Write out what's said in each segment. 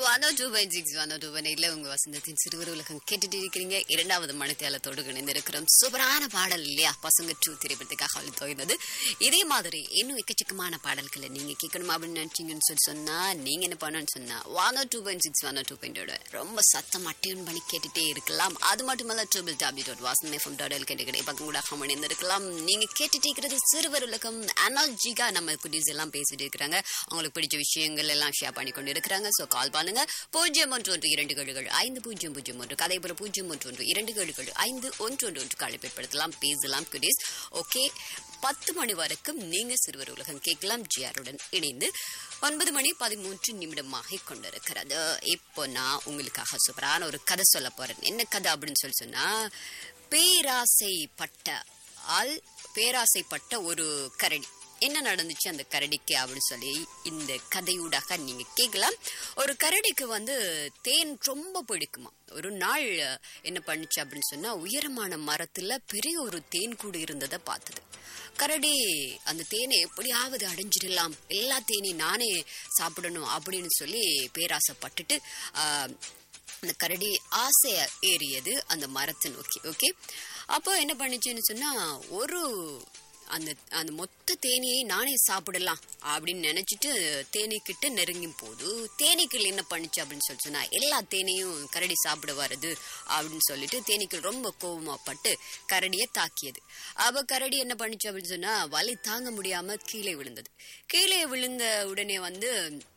one two point six one two point இல்ல உங்க வசந்தத்தின் சிறுவர் உலகம் கேட்டுட்டு இருக்கிறீங்க இரண்டாவது மனத்தியாலத்தோடு இணைந்திருக்கிறோம் சூப்பரான பாடல் இல்லையா பசங்க டூ திரைப்படத்துக்காக அவள் தோய்ந்தது இதே மாதிரி இன்னும் எக்கச்சக்கமான பாடல்களை நீங்க கேட்கணும் அப்படின்னு நினைச்சீங்கன்னு சொல்லி சொன்னா நீங்க என்ன பண்ணணும்னு சொன்னா one two point six one two பாயிண்டோட ரொம்ப சத்தம் டியூன் பண்ணி கேட்டுட்டே இருக்கலாம் அது மட்டுமல்ல triple W dot Vasan FM dot L கேட்டு கிடை பக்கம் கூட இணைந்திருக்கலாம் நீங்க கேட்டுட்டு இருக்கிறது சிறுவர் உலகம் அனாஜிகா நம்ம குட்டீஸ் எல்லாம் பேசிட்டு இருக்கிறாங்க அவங்களுக்கு பிடிச்ச விஷயங்கள் எல்லாம் ஷேர் பண்ணி கொண்டு இருக்கிறாங்க ஸோ கால் பண்ணுங்க பூஜ்ஜியம் ஒன்று ஒன்று இரண்டு கழுகள் ஐந்து பூஜ்ஜியம் பூஜ்ஜியம் ஒன்று கதை போல பூஜ்ஜியம் ஒன்று ஒன்று இரண்டு கழுகள் ஐந்து ஒன்று ஒன்று ஒன்று அழைப்பேற்படுத்தலாம் பேசலாம் குட்டீஸ் ஓகே பத்து மணி வரைக்கும் நீங்க சிறுவர் உலகம் கேட்கலாம் ஜிஆருடன் இணைந்து ஒன்பது மணி பதிமூன்று நிமிடமாக கொண்டிருக்கிறது இப்போ நான் உங்களுக்காக சூப்பரான ஒரு கதை சொல்ல போறேன் என்ன கதை அப்படின்னு சொல்லி சொன்னா பேராசைப்பட்ட ஆள் பேராசைப்பட்ட ஒரு கரடி என்ன நடந்துச்சு அந்த கரடிக்கு அப்படின்னு சொல்லி இந்த கதையூடாக நீங்க கேட்கலாம் ஒரு கரடிக்கு வந்து தேன் ரொம்ப பிடிக்குமா ஒரு நாள் என்ன பண்ணுச்சு அப்படின்னு சொன்னா உயரமான மரத்துல பெரிய ஒரு தேன் கூடு இருந்ததை பார்த்தது கரடி அந்த தேனை எப்படியாவது அடைஞ்சிடலாம் எல்லா தேனையும் நானே சாப்பிடணும் அப்படின்னு சொல்லி பேராசைப்பட்டுட்டு ஆஹ், அந்த கரடி ஆசை ஏறியது அந்த மரத்தை நோக்கி ஓகே அப்போ என்ன பண்ணுச்சுன்னு சொன்னா ஒரு அந்த அந்த மொத்த தேனியை நானே சாப்பிடலாம் அப்படின்னு நினைச்சிட்டு தேனீக்கிட்ட நெருங்கும் போது தேனீக்கள் என்ன பண்ணுச்சு அப்படின்னு சொல்லி சொன்னா எல்லா தேனையும் கரடி சாப்பிட வருது அப்படின்னு சொல்லிட்டு தேனீக்கள் ரொம்ப கோபமாப்பட்டு கரடியை தாக்கியது அப்ப கரடி என்ன பண்ணுச்சு அப்படின்னு சொன்னா வலி தாங்க முடியாம கீழே விழுந்தது கீழே விழுந்த உடனே வந்து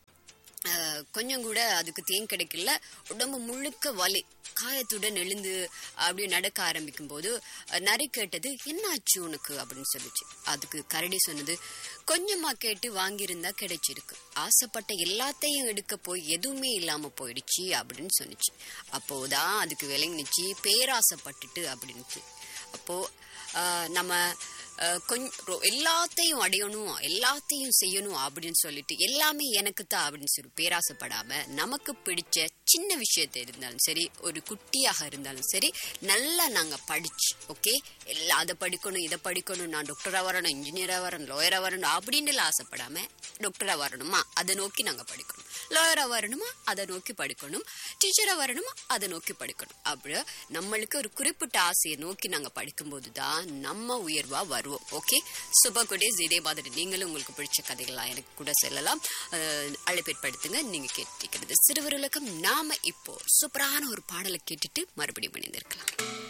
அஹ், கொஞ்சம் கூட அதுக்கு தேன் கிடைக்கல உடம்பு முழுக்க வலி காயத்துடன் எழுந்து அப்படியே நடக்க ஆரம்பிக்கும் போது அஹ், நரி கேட்டது என்னாச்சு உனக்கு அப்படின்னு சொல்லுச்சு அதுக்கு கரடி சொன்னது கொஞ்சமா கேட்டு வாங்கியிருந்தா கிடைச்சிருக்கு ஆசைப்பட்ட எல்லாத்தையும் எடுக்க போய் எதுவுமே இல்லாம போயிடுச்சு அப்படின்னு சொன்னுச்சு அப்போதான் அதுக்கு விளங்கினுச்சு பேராசைப்பட்டுட்டு அப்படின்ட்டு அப்போ ஆஹ், நம்ம கொஞ்சம் எல்லாத்தையும் அடையணும் எல்லாத்தையும் செய்யணும் அப்படின்னு சொல்லிட்டு எல்லாமே எனக்கு தான் அப்படின்னு சொல்லி பேராசைப்படாம நமக்கு பிடிச்ச சின்ன விஷயத்த இருந்தாலும் சரி ஒரு குட்டியாக இருந்தாலும் சரி நல்லா நாங்க படிச்சு ஓகே எல்லாம் அதை படிக்கணும் இதை படிக்கணும் நான் டாக்டரா வரணும் இன்ஜினியரா வரணும் லாயரா வரணும் அப்படின்னு எல்லாம் ஆசைப்படாம டாக்டரா வரணுமா அதை நோக்கி நாங்க படிக்கணும் லாயரா வரணுமா அதை நோக்கி படிக்கணும் டீச்சரா வரணுமா அதை நோக்கி படிக்கணும் அப்படி நம்மளுக்கு ஒரு குறிப்பிட்ட ஆசையை நோக்கி நாங்க படிக்கும்போது தான் நம்ம உயர்வா வருவோம் ஓகே சூப்பர் குடேஸ் இதே மாதிரி நீங்களும் உங்களுக்கு பிடிச்ச கதைகள்லாம் எனக்கு கூட சொல்லலாம் அஹ், அழைப்பேற்படுத்துங்க நீங்க கேட்டிருக்கிறது சிறுவர் உலகம் நாம இப்போ சூப்பரான ஒரு பாடலை கேட்டுட்டு மறுபடியும் இணைந்திருக்கலாம்